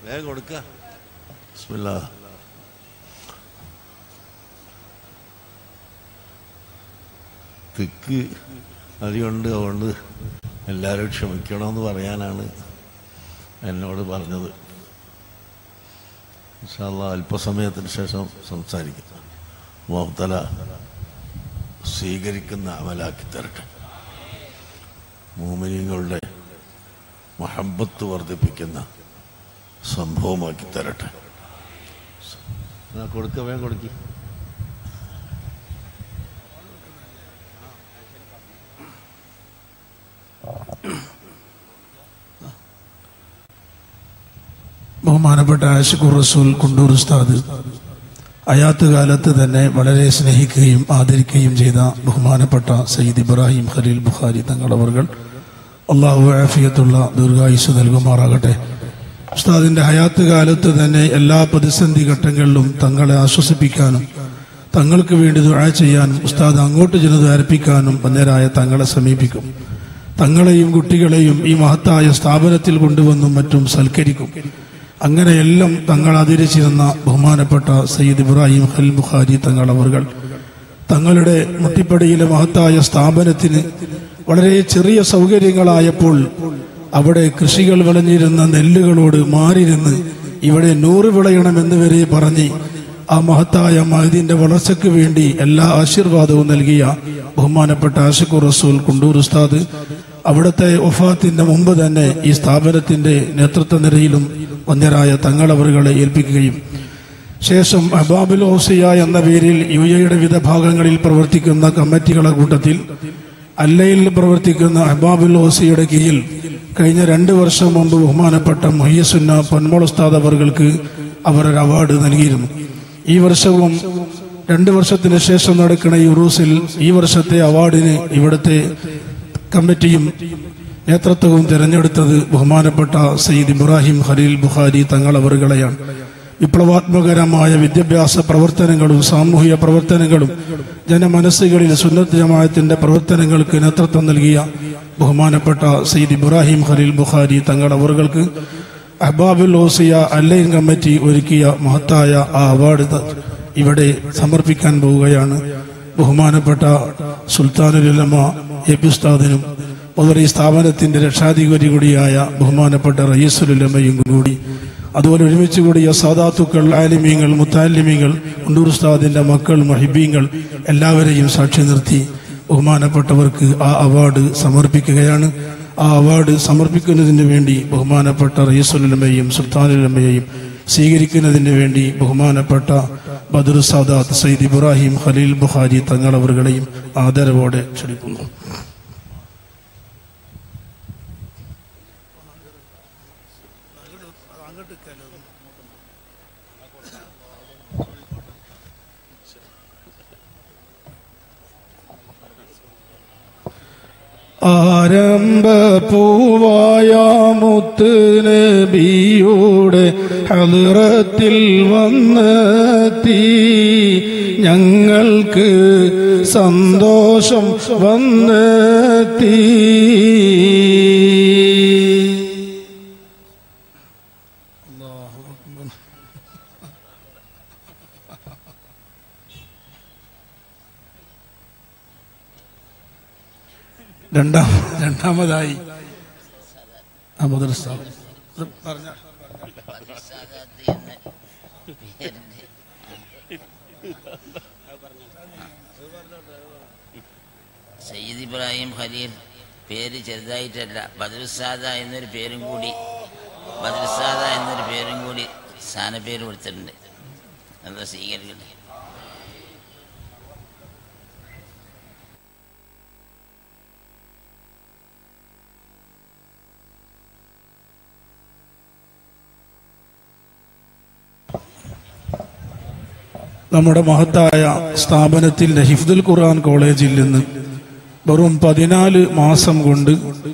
വേഗം കൊടുക്ക ബിസ്മില്ലാ തിക്ക് അതികൊണ്ട് അതുകൊണ്ട് എല്ലാവരും ക്ഷമിക്കണമെന്ന് പറയാനാണ് എന്നോട് പറഞ്ഞത് ഇൻഷാല്ലാ അല്പസമയത്തിന് ശേഷം സംസാരിക്കും മോഹത്തല സ്വീകരിക്കുന്ന അമലാക്കി തരട്ടെ മോമിനിങ്ങളുടെ മഹബത്ത് വർദ്ധിപ്പിക്കുന്ന സംഭവമാക്കി തരട്ടെ കൊടുക്ക വേഗം കൊടുക്കി ബഹുമാനപ്പെട്ട ആഷിഖുർ റസൂൽ കുണ്ടൂർ ഉസ്താദ് അയാത്ത് കാലത്ത് തന്നെ വളരെ സ്നേഹിക്കുകയും ആദരിക്കുകയും ചെയ്ത ബഹുമാനപ്പെട്ട സയ്യിദ് ഇബ്രാഹിം ഖലീൽ ബുഖാരി തങ്ങളവർകൾ അള്ളാഹു ആഫിയത്തുള്ള ദീർഘായുസ് നൽകുമാറാകട്ടെ ഉസ്താദിന്റെ ഹയാത്ത് കാലത്ത് തന്നെ എല്ലാ പ്രതിസന്ധി ഘട്ടങ്ങളിലും തങ്ങളെ ആശ്വസിപ്പിക്കാനും തങ്ങൾക്ക് വേണ്ടി ദുആ ചെയ്യാനും ഉസ്താദ് അങ്ങോട്ട് ചെന്ന് ധാരിപ്പിക്കാനും വന്നരായ തങ്ങളെ സമീപിക്കും തങ്ങളെയും കുട്ടികളെയും ഈ മഹത്തായ സ്ഥാപനത്തിൽ കൊണ്ടുവന്നും മറ്റും സൽക്കരിക്കും അങ്ങനെയെല്ലാം തങ്ങൾ ആദരിച്ചിരുന്ന ബഹുമാനപ്പെട്ട സയ്യിദ് ഇബ്രാഹിം ഖൽ ബുഖാരി തങ്ങൾ അവർകൾ തങ്ങളുടെ മുട്ടിപ്പടിയിലെ മഹത്തായ സ്ഥാപനത്തിന് വളരെ ചെറിയ സൗകര്യങ്ങളായപ്പോൾ അവിടെ കൃഷികൾ വിളഞ്ഞിരുന്ന നെല്ലുകളോട് മാറിയിരുന്ന് ഇവിടെ നൂറ് വിളയണമെന്ന് വരെ പറഞ്ഞ് ആ മഹത്തായ മഹദിന്റെ വളർച്ചയ്ക്ക് വേണ്ടി എല്ലാ ആശീർവാദവും നൽകിയ ബഹുമാനപ്പെട്ട ആഷിഖുർ റസൂൽ കുണ്ടൂർ ഉസ്താദ് അവിടുത്തെ ഒഫാത്തിന്റെ മുമ്പ് തന്നെ ഈ സ്ഥാപനത്തിന്റെ നേതൃത്വ നിരയിലും വന്യരായ തങ്ങളവറുകളെ ഏൽപ്പിക്കുകയും ശേഷം അബാബുൽ ഓസിയ എന്ന പേരിൽ യു എയുടെ വിവിധ ഭാഗങ്ങളിൽ പ്രവർത്തിക്കുന്ന കമ്മിറ്റികളുടെ കൂട്ടത്തിൽ അല്ലയിൽ പ്രവർത്തിക്കുന്ന അഹബാബുൽ ഓസിയുടെ കീഴിൽ കഴിഞ്ഞ രണ്ട് വർഷം മുമ്പ് ബഹുമാനപ്പെട്ട മൊയ്യസുന്ന പൊന്മോൾ ഉസ്താദ് അവർക്ക് അവർ ഒരു അവാർഡ് നൽകിയിരുന്നു ഈ വർഷവും രണ്ട് വർഷത്തിന് ശേഷം നടക്കുന്ന ഈ ഉറൂസിൽ ഈ വർഷത്തെ അവാർഡിന് ഇവിടുത്തെ കമ്മിറ്റിയും നേതൃത്വവും തിരഞ്ഞെടുത്തത് ബഹുമാനപ്പെട്ട സയ്യിദ് ഇബ്രാഹിം ഖലീൽ ബുഖാരി തങ്ങളവറുകളെയാണ് വിപ്ലവാത്മകരമായ വിദ്യാഭ്യാസ പ്രവർത്തനങ്ങളും സാമൂഹിക പ്രവർത്തനങ്ങളും ജനമനസ്സുകളിൽ സുന്നത്ത് ജമാഅത്തിന്റെ പ്രവർത്തനങ്ങൾക്ക് നേതൃത്വം നൽകിയ ബഹുമാനപ്പെട്ട സയ്യിദ് ഇബ്രാഹിം ഖലീൽ ബുഖാരി തങ്ങളവറുകൾക്ക് അഹ്ബാബുൽ ഓസിയ അല്ലൈൻ കമ്മിറ്റി ഒരുക്കിയ മഹത്തായ ആ അവാർഡ് ത- ഇവിടെ സമർപ്പിക്കാൻ പോവുകയാണ് ബഹുമാനപ്പെട്ട സുൽത്താനുലമ എ പി ഉസ്താദിനും അതുപോലെ ഈ സ്ഥാപനത്തിന്റെ രക്ഷാധികാരി കൂടിയായ ബഹുമാനപ്പെട്ട റയീസുലമയും കൂടി അതുപോലെ ഒരുമിച്ച് കൂടിയ സാദാത്തുക്കൾ ആലിമീങ്ങൾ മുത്താലിമീങ്ങൾ ഉണ്ടൂർ ഉസ്താദിന്റെ മക്കൾ മഹിബീങ്ങൾ എല്ലാവരെയും സാക്ഷി നിർത്തി ബഹുമാനപ്പെട്ടവർക്ക് ആ അവാർഡ് സമർപ്പിക്കുകയാണ് ആ അവാർഡ് സമർപ്പിക്കുന്നതിന് വേണ്ടി ബഹുമാനപ്പെട്ട റയീസുലമയും സുൽത്താനുലമയെയും സ്വീകരിക്കുന്നതിന് വേണ്ടി ബഹുമാനപ്പെട്ട ബദർ സാദാത്ത് സയ്യിദ് ഇബ്രാഹിം ഖലീൽ ബുഖാരി തങ്ങളവറുകളെയും ആദരവോടെ ക്ഷണിക്കുന്നു ആരംഭ പൂവായ മുത്ത് നബിയുടെ ഹലറത്തിൽ വന്നെത്തി ഞങ്ങൾക്ക് സന്തോഷം വന്നെത്തി രണ്ടാം രണ്ടാമതായി ആ മദ്രസ ഇത് പറഞ്ഞ സയ്യിദ് ഇബ്രാഹിം ഖലീൽ പേര് ചെറുതായിട്ടല്ല ബദറുസാദ എന്നൊരു പേരും കൂടി ബദറുസാദ എന്നൊരു പേരും കൂടി സ്ഥാനപ്പേര് കൊടുത്തിട്ടുണ്ട് അത് സ്വീകരിക്കട്ടെ നമ്മുടെ മഹത്തായ സ്ഥാപനത്തിന്റെ ഹിഫ്ദുൽ ഖുർആൻ കോളേജിൽ നിന്ന് വെറും പതിനാല് മാസം കൊണ്ട്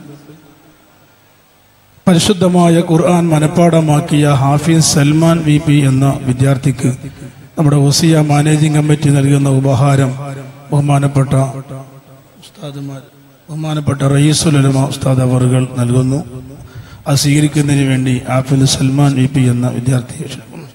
പരിശുദ്ധമായ ഖുർആൻ മനഃപ്പാടമാക്കിയ ഹാഫിസ് സൽമാൻ വി പി എന്ന വിദ്യാർത്ഥിക്ക് നമ്മുടെ ഒസിയ മാനേജിംഗ് കമ്മിറ്റി നൽകുന്ന ഉപഹാരം ബഹുമാനപ്പെട്ട ഉസ്താദുമാർ ബഹുമാനപ്പെട്ട റയീസുലമ ഉസ്താദ് അവറുകൾ നൽകുന്നു അത് സ്വീകരിക്കുന്നതിന് വേണ്ടി ആഫിൽ സൽമാൻ വി പി എന്ന വിദ്യാർത്ഥിയെ ക്ഷണിക്കുന്നു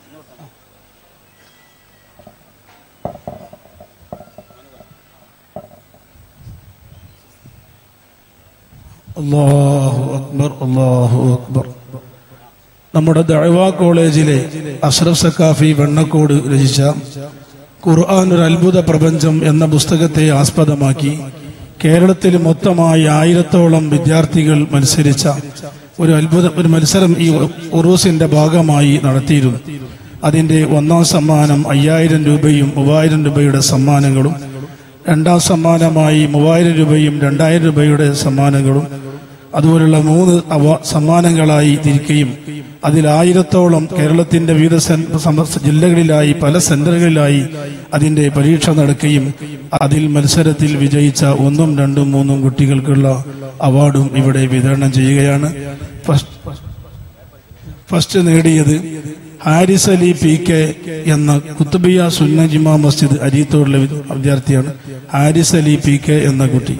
അല്ലാഹു അക്ബർ അല്ലാഹു അക്ബർ നമ്മുടെ ദഅവ കോളേജിലെ അഷ്റഫ് സക്കാഫി വെണ്ണക്കോട് രചിച്ച ഖുർആൻ ഒരു അത്ഭുത പ്രപഞ്ചം എന്ന പുസ്തകത്തെ ആസ്പദമാക്കി കേരളത്തിൽ മൊത്തമായി ആയിരത്തോളം വിദ്യാർത്ഥികൾ മത്സരിച്ച ഒരു അത്ഭുത ഒരു മത്സരം ഈ ഉറൂസിന്റെ ഭാഗമായി നടത്തിയിരുന്നു അതിന്റെ ഒന്നാം സമ്മാനം അയ്യായിരം രൂപയും മൂവായിരം രൂപയുടെ സമ്മാനങ്ങളും രണ്ടാം സമ്മാനമായി മൂവായിരം രൂപയും രണ്ടായിരം രൂപയുടെ സമ്മാനങ്ങളും അതുപോലുള്ള മൂന്ന് അവ- സമ്മാനങ്ങളായി തിരിക്കുകയും അതിൽ ആയിരത്തോളം കേരളത്തിന്റെ വിവിധ സെൻ- സമ- ജില്ലകളിലായി പല സെന്ററുകളിലായി അതിന്റെ പരീക്ഷ നടക്കുകയും അതിൽ മത്സരത്തിൽ വിജയിച്ച ഒന്നും രണ്ടും മൂന്നും കുട്ടികൾക്കുള്ള അവാർഡും ഇവിടെ വിതരണം ചെയ്യുകയാണ് ഫസ്റ്റ് ഫസ്റ്റ് നേടിയത് ഹാരിസ് അലി പി കെ എന്ന കുത്തുബിയ സുന്ന ജിമാ മസ്ജിദ് അരീത്തോടുള്ള വി- വിദ്യാർത്ഥിയാണ് ഹാരിസ് അലി പി കെ എന്ന കുട്ടി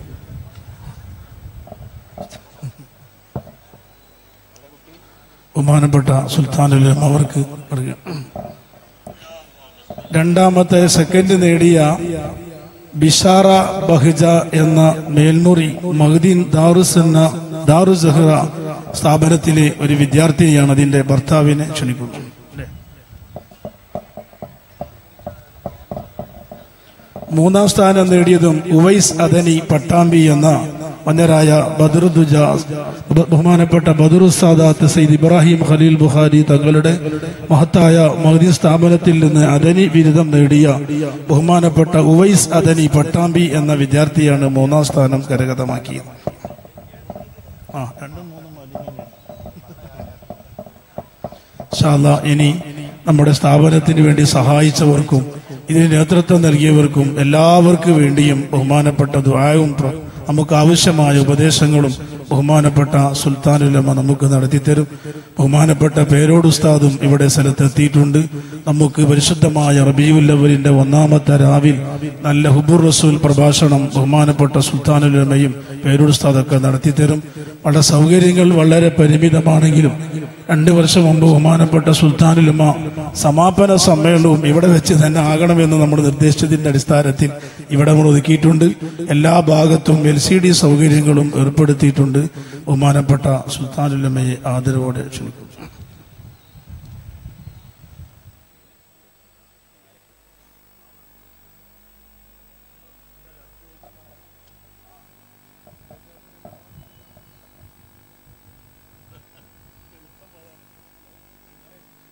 ബഹുമാനപ്പെട്ട സുൽത്താനുലം അവർക്ക് നൽകുക. രണ്ടാമത്തെ സെക്കൻഡ് നേടിയ ബിഷാറ ബഹ്ജ എന്ന മേൽമുറി മഹദീൻ ദാറുസ് എന്ന ദാറു സഹ്റ സ്ഥാപനത്തിലെ ഒരു വിദ്യാർത്ഥിനിയാണ് അതിന്റെ ഭർത്താവിനെ ക്ഷണിക്കുന്നത് മൂന്നാം സ്ഥാനം നേടിയതും ഉവൈസ് അദനി പട്ടാമ്പി എന്ന മന്നരായ ബദറുദ്ദുജ ബഹുമാനപ്പെട്ട ബദറു സാദാത്ത് സയ്യിദ് ഇബ്രാഹിം ഖലീൽ ബുഖാരി തങ്ങളുടെ മഹത്തായ മഹദീൻ സ്ഥാപനത്തിൽ നിന്ന് അദനി ബിരുദം നേടിയ ബഹുമാനപ്പെട്ട ഉവൈസ് അദനി പട്ടാമ്പി എന്ന വിദ്യാർത്ഥിയാണ് മൂന്നാം സ്ഥാനം കരഗതമാക്കിയത് ആ രണ്ടും മൂന്നും ഇൻഷാ അല്ലാ ഇനി നമ്മുടെ സ്ഥാപനത്തിന് വേണ്ടി സഹായിച്ചവർക്കും ഇതിന് നേതൃത്വം നൽകിയവർക്കും എല്ലാവർക്കും വേണ്ടിയും ബഹുമാനപ്പെട്ട ദുആവും പ്ര- നമുക്ക് ആവശ്യമായ ഉപദേശങ്ങളും ബഹുമാനപ്പെട്ട സുൽത്താനുലമ നമുക്ക് നടത്തിത്തരും ബഹുമാനപ്പെട്ട പേരോട് ഉസ്താദും ഇവിടെ സ്ഥലത്തെത്തിയിട്ടുണ്ട് നമുക്ക് പരിശുദ്ധമായ റബീഉല്ലവലിന്റെ ഒന്നാമത്തെ രാവിൽ നല്ല ഹുബുർ റസൂൽ പ്രഭാഷണം ബഹുമാനപ്പെട്ട സുൽത്താനുലമയും പേരോട് ഉസ്താദൊക്കെ നടത്തിത്തരും വളരെ സൗകര്യങ്ങൾ വളരെ പരിമിതമാണെങ്കിലും രണ്ടു വർഷം മുമ്പ് ബഹുമാനപ്പെട്ട സുൽത്താനുലുമ സമാപന സമ്മേളനവും ഇവിടെ വെച്ച് തന്നെ ആകണമെന്ന് നമ്മൾ നിർദ്ദേശിച്ചതിന്റെ അടിസ്ഥാനത്തിൽ ഇവിടെ നമ്മൾ ഒതുക്കിയിട്ടുണ്ട് എല്ലാ ഭാഗത്തും എൽ സി ഡി സൗകര്യങ്ങളും ഏർപ്പെടുത്തിയിട്ടുണ്ട് ബഹുമാനപ്പെട്ട സുൽത്താനുലുമയെ ആദരവോടെ ക്ഷണിക്കുന്നു